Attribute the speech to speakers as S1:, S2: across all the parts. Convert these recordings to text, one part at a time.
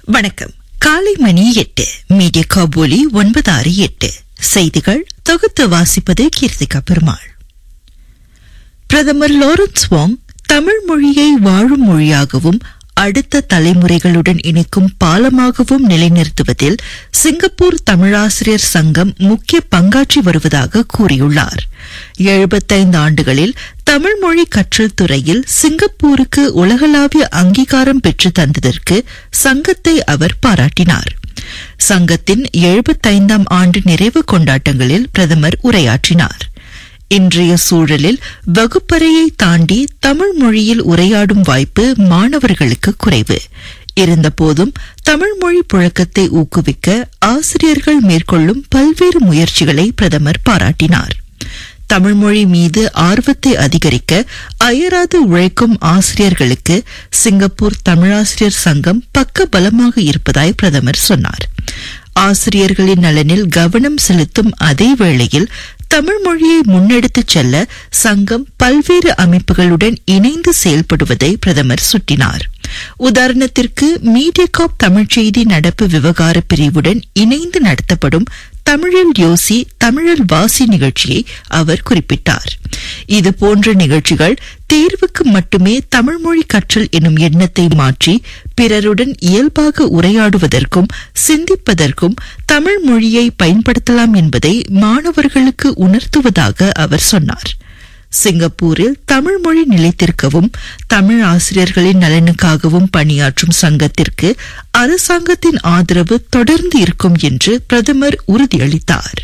S1: வணக்கம் காலை மணி எட்டு மீடியா காபூலி ஒன்பது ஆறு எட்டு செய்திகள் தொகுத்து வாசிப்பது கீர்த்திகா பெருமாள் பிரதமர் லாரன்ஸ் வாங் தமிழ் மொழியை வாழும் மொழியாகவும் அடுத்த தலைமுறைகளுடன் இணைக்கும் பாலமாகவும் நிலைநிறுத்துவதில் சிங்கப்பூர் தமிழாசிரியர் சங்கம் முக்கிய பங்காற்றி வருவதாக கூறியுள்ளார் எழுபத்தைந்து ஆண்டுகளில் தமிழ் மொழி கற்றல் துறையில் சிங்கப்பூருக்கு உலகளாவிய அங்கீகாரம் பெற்று தந்ததற்கு சங்கத்தை அவர் பாராட்டினார் சங்கத்தின் எழுபத்தைந்தாம் ஆண்டு நிறைவு கொண்டாட்டங்களில் பிரதமர் உரையாற்றினார் இன்றைய சூழலில் வகுப்பறையை தாண்டி தமிழ் மொழியில் உரையாடும் வாய்ப்பு மாணவர்களுக்கு குறைவு இருந்தபோதும் தமிழ் மொழி புழக்கத்தை ஊக்குவிக்க ஆசிரியர்கள் மேற்கொள்ளும் பல்வேறு முயற்சிகளை பிரதமர் பாராட்டினார் தமிழ்மொழி மீது ஆர்வத்தை அதிகரிக்க அயராது உழைக்கும் ஆசிரியர்களுக்கு சிங்கப்பூர் தமிழாசிரியர் சங்கம் பக்க பலமாக இருப்பதாய் பிரதமர் சொன்னார் ஆசிரியர்களின் நலனில் கவனம் செலுத்தும் அதே வேளையில் தமிழ் மொழியை முன்னெடுத்துச் செல்ல சங்கம் பல்வேறு அமைப்புகளுடன் இணைந்து செயல்படுவதை பிரதமர் சுட்டினார் உதாரணத்திற்கு மீடியகாப் தமிழ்ச் செய்தி நடப்பு விவகார பிரிவுடன் இணைந்து நடத்தப்படும் தமிழில் யோசி தமிழில் வாசி நிகழ்ச்சியை அவர் குறிப்பிட்டார் இதுபோன்ற நிகழ்ச்சிகள் தேர்வுக்கு மட்டுமே தமிழ்மொழி கற்றல் எனும் எண்ணத்தை மாற்றி பிறருடன் இயல்பாக உரையாடுவதற்கும் சிந்திப்பதற்கும் தமிழ் மொழியை பயன்படுத்தலாம் என்பதை மாணவர்களுக்கு உணர்த்துவதாக அவர் சொன்னார் சிங்கப்பூரில் தமிழ் மொழி நிலைத்திருக்கவும் தமிழ் ஆசிரியர்களின் நலனுக்காகவும் பணியாற்றும் சங்கத்திற்கு அரசாங்கத்தின் ஆதரவு தொடர்ந்து இருக்கும் என்று பிரதமர் உறுதியளித்தார்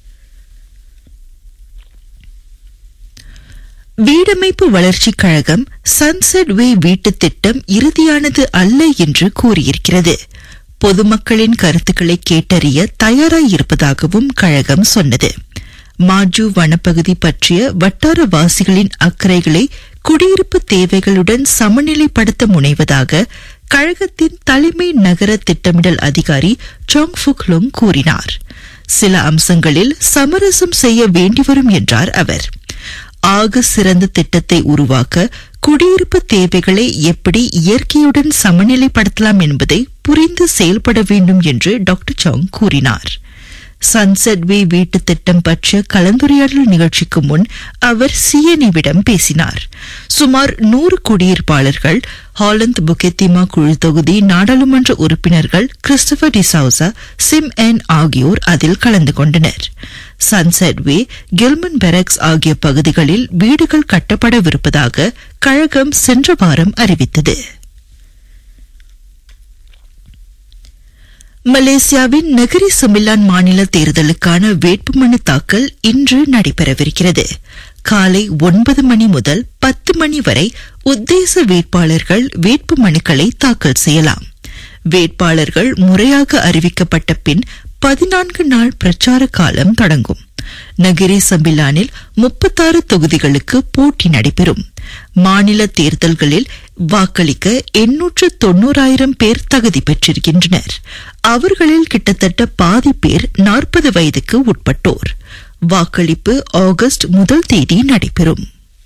S1: வீடமைப்பு வளர்ச்சிக் கழகம் சன்செட் வே வீட்டுத் திட்டம் இறுதியானது அல்ல என்று கூறியிருக்கிறது பொதுமக்களின் கருத்துக்களை கேட்டறிய தயாராயிருப்பதாகவும் கழகம் சொன்னது மாஜு வனப்பகுதி பற்றிய வட்டாரவாசிகளின் அக்கறைகளை குடியிருப்பு தேவைகளுடன் சமநிலைப்படுத்த முனைவதாக கழகத்தின் தலைமை நகர திட்டமிடல் அதிகாரி சாங் ஃபுக்லுங் கூறினார் சில அம்சங்களில் சமரசம் செய்ய வேண்டிவரும் என்றார் அவர் ஆக சிறந்த திட்டத்தை உருவாக்க குடியிருப்பு தேவைகளை எப்படி இயற்கையுடன் சமநிலைப்படுத்தலாம் என்பதை புரிந்து செயல்பட வேண்டும் என்று டாக்டர் சாங் கூறினார் சன்செட் வே வீட்டு திட்டம் பற்றிய கலந்துரையாடல் நிகழ்ச்சிக்கு முன் அவர் சிஎன்இவிடம் பேசினார் சுமார் நூறு குடியிருப்பாளர்கள் ஹாலந்து புகெத்திமா குழு தொகுதி நாடாளுமன்ற உறுப்பினர்கள் கிறிஸ்டபர் டிசவுசா சிம் என் ஆகியோர் அதில் கலந்து கொண்டனர் சன்செட் வே கில்மன் பெரக்ஸ் ஆகிய பகுதிகளில் வீடுகள் கட்டப்படவிருப்பதாக கழகம் சென்ற வாரம் அறிவித்தது மலேசியாவின் நகரி சமிலான் மாநில தேர்தலுக்கான வேட்புமனு தாக்கல் இன்று நடைபெறவிருக்கிறது காலை ஒன்பது மணி முதல் பத்து மணி வரை உத்தேச வேட்பாளர்கள் வேட்புமனுக்களை தாக்கல் செய்யலாம் வேட்பாளர்கள் முறையாக அறிவிக்கப்பட்ட பின் பதினான்கு நாள் பிரச்சார காலம் தொடங்கும் நகிரி சம்பிலானில் முப்பத்தாறு தொகுதிகளுக்கு போட்டி நடைபெறும் மாநில தேர்தல்களில் வாக்களிக்க எண்ணூற்று தொன்னூறாயிரம் பேர் தகுதி பெற்றிருக்கின்றனர் அவர்களில் கிட்டத்தட்ட பாதி பேர் நாற்பது வயதுக்கு உட்பட்டோர் வாக்களிப்பு ஆகஸ்ட் முதல் தேதி நடைபெறும்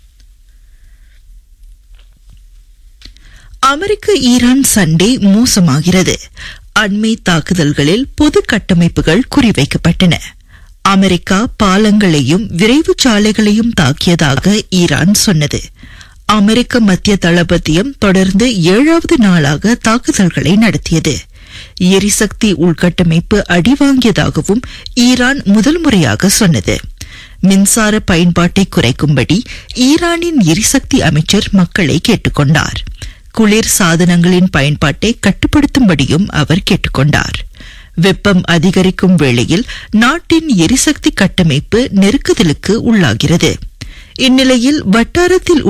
S1: அமெரிக்க ஈரான் சண்டை மோசமாகிறது அண்மை தாக்குதல்களில் பொது கட்டமைப்புகள் குறிவைக்கப்பட்டன அமெரிக்கா பாலங்களையும் விரைவு சாலைகளையும் தாக்கியதாக ஈரான் சொன்னது அமெரிக்க மத்திய தளபதியம் தொடர்ந்து ஏழாவது நாளாக தாக்குதல்களை நடத்தியது எரிசக்தி உள்கட்டமைப்பு அடிவாங்கியதாகவும் ஈரான் முதல் முறையாக சொன்னது மின்சார பயன்பாட்டை குறைக்கும்படி ஈரானின் எரிசக்தி அமைச்சர் மக்களை கேட்டுக்கொண்டார் குளிர் சாதனங்களின் பயன்பாட்டை கட்டுப்படுத்தும்படியும் அவர் கேட்டுக்கொண்டார் வெப்பம் அதிகரிக்கும் வேளையில் நாட்டின் எரிசக்தி கட்டமைப்பு நெருக்குதலுக்கு உள்ளாகிறது இந்நிலையில் வட்டாரத்தில்